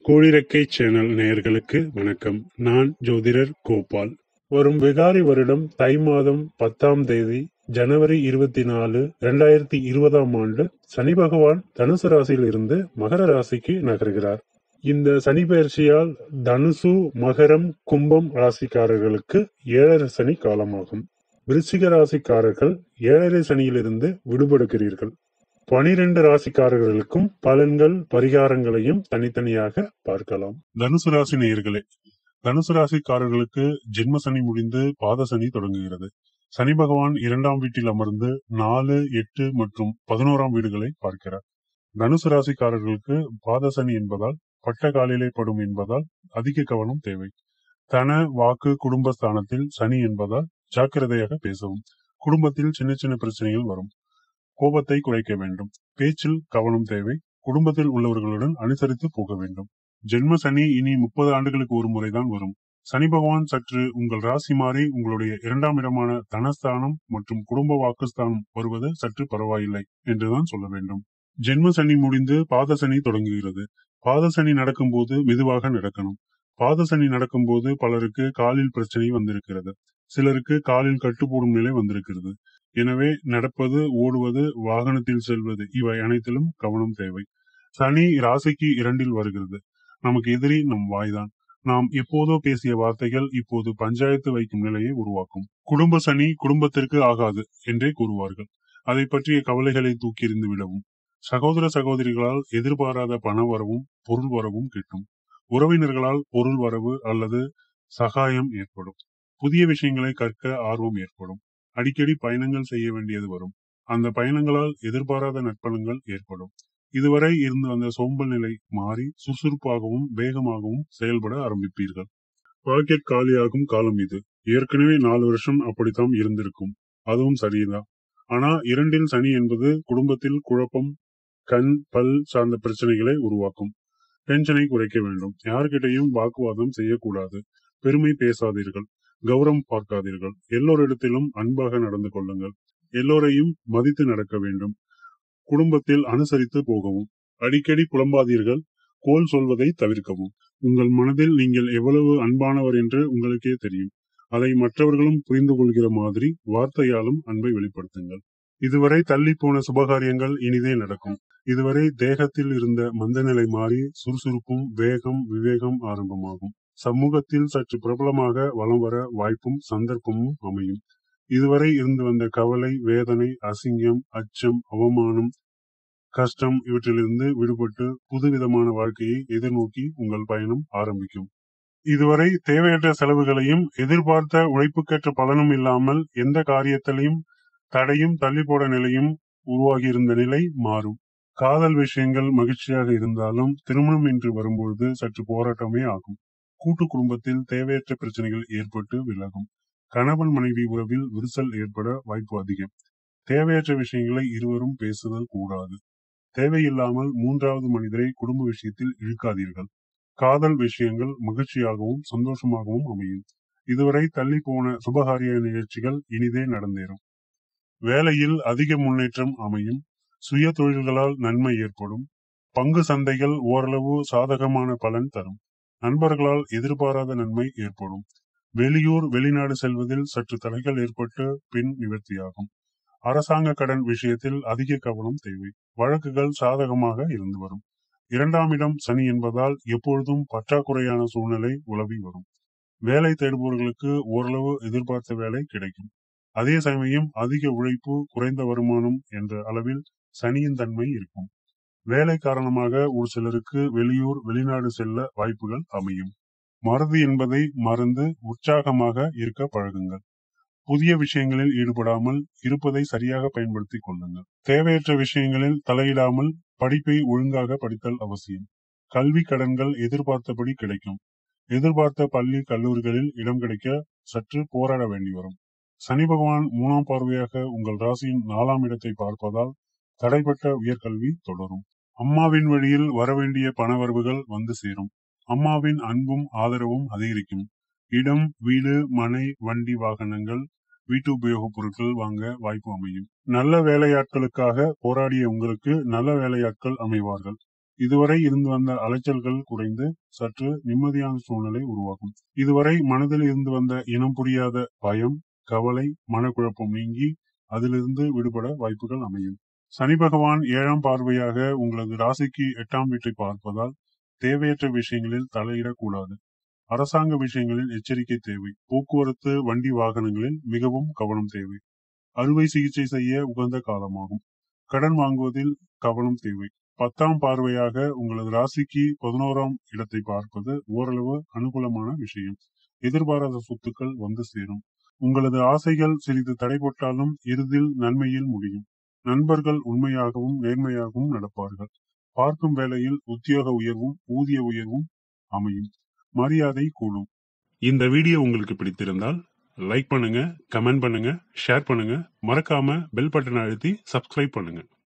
கோழிரெக்கை channel நேயர்களுக்கு வணக்கம் நான் ஜோதிடர் கோபால் வரும் விகாரி வருடம் தை மாதம் பத்தாம் தேதி ஜனவரி இருபத்தி நாலு இரண்டாயிரத்தி இருபதாம் ஆண்டு சனி பகவான் தனுசு ராசியில் இருந்து மகர ராசிக்கு நகர்கிறார் இந்த சனி பயிற்சியால் தனுசு மகரம் கும்பம் ராசிக்காரர்களுக்கு ஏழரை சனி காலமாகும் விருச்சிக ராசிக்காரர்கள் ஏழரை சனியிலிருந்து விடுபடுகிறீர்கள் பனிரெண்டு ராசிக்காரர்களுக்கும் பலன்கள் பரிகாரங்களையும் தனித்தனியாக பார்க்கலாம் தனுசு ராசி நேயர்களே தனுசு ராசிக்காரர்களுக்கு ஜென்ம சனி முடிந்து பாத சனி தொடங்குகிறது சனி பகவான் இரண்டாம் வீட்டில் அமர்ந்து நாலு எட்டு மற்றும் பதினோராம் வீடுகளை பார்க்கிறார் தனுசு ராசிக்காரர்களுக்கு பாத சனி என்பதால் பட்ட காலிலே படும் என்பதால் அதிக கவனம் தேவை தன வாக்கு குடும்பஸ்தானத்தில் சனி என்பதால் ஜாக்கிரதையாக பேசவும் குடும்பத்தில் சின்ன சின்ன பிரச்சனைகள் வரும் கோபத்தை குறைக்க வேண்டும் பேச்சில் கவனம் தேவை குடும்பத்தில் உள்ளவர்களுடன் அனுசரித்து போக வேண்டும் ஜென்ம சனி இனி முப்பது ஆண்டுகளுக்கு ஒரு முறைதான் வரும் சனி பகவான் சற்று உங்கள் ராசி மாறி உங்களுடைய இரண்டாம் இடமான தனஸ்தானம் மற்றும் குடும்ப வாக்குஸ்தானம் வருவது சற்று பரவாயில்லை என்றுதான் சொல்ல வேண்டும் ஜென்ம சனி முடிந்து பாத சனி தொடங்குகிறது பாத சனி நடக்கும்போது மெதுவாக நடக்கணும் பாத சனி நடக்கும்போது பலருக்கு காலில் பிரச்சனை வந்திருக்கிறது சிலருக்கு காலில் கட்டு போடும் நிலை வந்திருக்கிறது எனவே நடப்பது ஓடுவது வாகனத்தில் செல்வது இவை அனைத்திலும் கவனம் தேவை சனி ராசிக்கு இரண்டில் வருகிறது நமக்கு எதிரி நம் வாய்தான் நாம் எப்போதோ பேசிய வார்த்தைகள் இப்போது பஞ்சாயத்து வைக்கும் நிலையை உருவாக்கும் குடும்ப சனி குடும்பத்திற்கு ஆகாது என்றே கூறுவார்கள் அதை பற்றிய கவலைகளை தூக்கி எறிந்து விடவும் சகோதர சகோதரிகளால் எதிர்பாராத பண வரவும் பொருள் வரவும் கிட்டும் உறவினர்களால் பொருள் வரவு அல்லது சகாயம் ஏற்படும் புதிய விஷயங்களை கற்க ஆர்வம் ஏற்படும் அடிக்கடி பயணங்கள் செய்ய வேண்டியது வரும் அந்த பயணங்களால் எதிர்பாராத நற்பலன்கள் ஏற்படும் இதுவரை இருந்து வந்த சோம்பல் நிலை மாறி சுறுசுறுப்பாகவும் வேகமாகவும் செயல்பட ஆரம்பிப்பீர்கள் பாக்கெட் காலியாகும் காலம் இது ஏற்கனவே நாலு வருஷம் அப்படித்தான் இருந்திருக்கும் அதுவும் சரிதான் ஆனா இரண்டில் சனி என்பது குடும்பத்தில் குழப்பம் கண் பல் சார்ந்த பிரச்சனைகளை உருவாக்கும் டென்ஷனை குறைக்க வேண்டும் யார்கிட்டையும் வாக்குவாதம் செய்யக்கூடாது பெருமை பேசாதீர்கள் கௌரவம் பார்க்காதீர்கள் எல்லோரிடத்திலும் அன்பாக நடந்து கொள்ளுங்கள் எல்லோரையும் மதித்து நடக்க வேண்டும் குடும்பத்தில் அனுசரித்து போகவும் அடிக்கடி புலம்பாதீர்கள் கோல் சொல்வதை தவிர்க்கவும் உங்கள் மனதில் நீங்கள் எவ்வளவு அன்பானவர் என்று உங்களுக்கே தெரியும் அதை மற்றவர்களும் புரிந்து கொள்கிற மாதிரி வார்த்தையாலும் அன்பை வெளிப்படுத்துங்கள் இதுவரை தள்ளி போன சுபகாரியங்கள் இனிதே நடக்கும் இதுவரை தேகத்தில் இருந்த மந்தநிலை மாறி சுறுசுறுப்பும் வேகம் விவேகம் ஆரம்பமாகும் சமூகத்தில் சற்று பிரபலமாக வலம் வர வாய்ப்பும் சந்தர்ப்பமும் அமையும் இதுவரை இருந்து வந்த கவலை வேதனை அசிங்கம் அச்சம் அவமானம் கஷ்டம் இவற்றிலிருந்து விடுபட்டு புதுவிதமான வாழ்க்கையை எதிர்நோக்கி உங்கள் பயணம் ஆரம்பிக்கும் இதுவரை தேவையற்ற செலவுகளையும் எதிர்பார்த்த உழைப்புக்கேற்ற பலனும் இல்லாமல் எந்த காரியத்திலையும் தடையும் தள்ளி போட நிலையும் உருவாகியிருந்த நிலை மாறும் காதல் விஷயங்கள் மகிழ்ச்சியாக இருந்தாலும் திருமணம் என்று வரும்பொழுது சற்று போராட்டமே ஆகும் கூட்டு குடும்பத்தில் தேவையற்ற பிரச்சனைகள் ஏற்பட்டு விலகும் கணவன் மனைவி உறவில் விரிசல் ஏற்பட வாய்ப்பு அதிகம் தேவையற்ற விஷயங்களை இருவரும் பேசுதல் கூடாது தேவையில்லாமல் மூன்றாவது மனிதரை குடும்ப விஷயத்தில் இழுக்காதீர்கள் காதல் விஷயங்கள் மகிழ்ச்சியாகவும் சந்தோஷமாகவும் அமையும் இதுவரை தள்ளி போன சுபகாரிய நிகழ்ச்சிகள் இனிதே நடந்தேறும் வேலையில் அதிக முன்னேற்றம் அமையும் சுய தொழில்களால் நன்மை ஏற்படும் பங்கு சந்தைகள் ஓரளவு சாதகமான பலன் தரும் நண்பர்களால் எதிர்பாராத நன்மை ஏற்படும் வெளியூர் வெளிநாடு செல்வதில் சற்று தடைகள் ஏற்பட்டு பின் நிவர்த்தியாகும் அரசாங்க கடன் விஷயத்தில் அதிக கவனம் தேவை வழக்குகள் சாதகமாக இருந்து வரும் இரண்டாம் இடம் சனி என்பதால் எப்பொழுதும் பற்றாக்குறையான சூழ்நிலை உலவி வரும் வேலை தேடுபவர்களுக்கு ஓரளவு எதிர்பார்த்த வேலை கிடைக்கும் அதே சமயம் அதிக உழைப்பு குறைந்த வருமானம் என்ற அளவில் சனியின் தன்மை இருக்கும் வேலை காரணமாக ஒரு சிலருக்கு வெளியூர் வெளிநாடு செல்ல வாய்ப்புகள் அமையும் மறதி என்பதை மறந்து உற்சாகமாக இருக்க பழகுங்கள் புதிய விஷயங்களில் ஈடுபடாமல் இருப்பதை சரியாக பயன்படுத்திக் கொள்ளுங்கள் தேவையற்ற விஷயங்களில் தலையிடாமல் படிப்பை ஒழுங்காக படித்தல் அவசியம் கல்வி கடன்கள் எதிர்பார்த்தபடி கிடைக்கும் எதிர்பார்த்த பள்ளி கல்லூரிகளில் இடம் கிடைக்க சற்று போராட வேண்டி வரும் சனி பகவான் மூணாம் பார்வையாக உங்கள் ராசியின் நாலாம் இடத்தை பார்ப்பதால் தடைப்பட்ட உயர்கல்வி தொடரும் அம்மாவின் வழியில் வரவேண்டிய பணவரவுகள் வந்து சேரும் அம்மாவின் அன்பும் ஆதரவும் அதிகரிக்கும் இடம் வீடு மனை வண்டி வாகனங்கள் வீட்டு உபயோகப் பொருட்கள் வாங்க வாய்ப்பு அமையும் நல்ல வேலையாட்களுக்காக போராடிய உங்களுக்கு நல்ல வேலையாட்கள் அமைவார்கள் இதுவரை இருந்து வந்த அலைச்சல்கள் குறைந்து சற்று நிம்மதியான சூழ்நிலை உருவாகும் இதுவரை மனதில் இருந்து வந்த இனம் புரியாத பயம் கவலை மனக்குழப்பம் நீங்கி அதிலிருந்து விடுபட வாய்ப்புகள் அமையும் சனி பகவான் ஏழாம் பார்வையாக உங்களது ராசிக்கு எட்டாம் வீட்டை பார்ப்பதால் தேவையற்ற விஷயங்களில் தலையிடக்கூடாது அரசாங்க விஷயங்களில் எச்சரிக்கை தேவை போக்குவரத்து வண்டி வாகனங்களில் மிகவும் கவனம் தேவை அறுவை சிகிச்சை செய்ய உகந்த காலமாகும் கடன் வாங்குவதில் கவனம் தேவை பத்தாம் பார்வையாக உங்களது ராசிக்கு பதினோராம் இடத்தை பார்ப்பது ஓரளவு அனுகூலமான விஷயம் எதிர்பாராத சொத்துக்கள் வந்து சேரும் உங்களது ஆசைகள் சிறிது தடைபட்டாலும் இறுதியில் நன்மையில் முடியும் நண்பர்கள் உண்மையாகவும் நேர்மையாகவும் நடப்பார்கள் பார்க்கும் வேளையில் உத்தியோக உயர்வும் ஊதிய உயர்வும் அமையும் மரியாதை கூடும் இந்த வீடியோ உங்களுக்கு பிடித்திருந்தால் லைக் பண்ணுங்க கமெண்ட் பண்ணுங்க ஷேர் பண்ணுங்க மறக்காம பெல் பட்டனை அழுத்தி சப்ஸ்கிரைப் பண்ணுங்க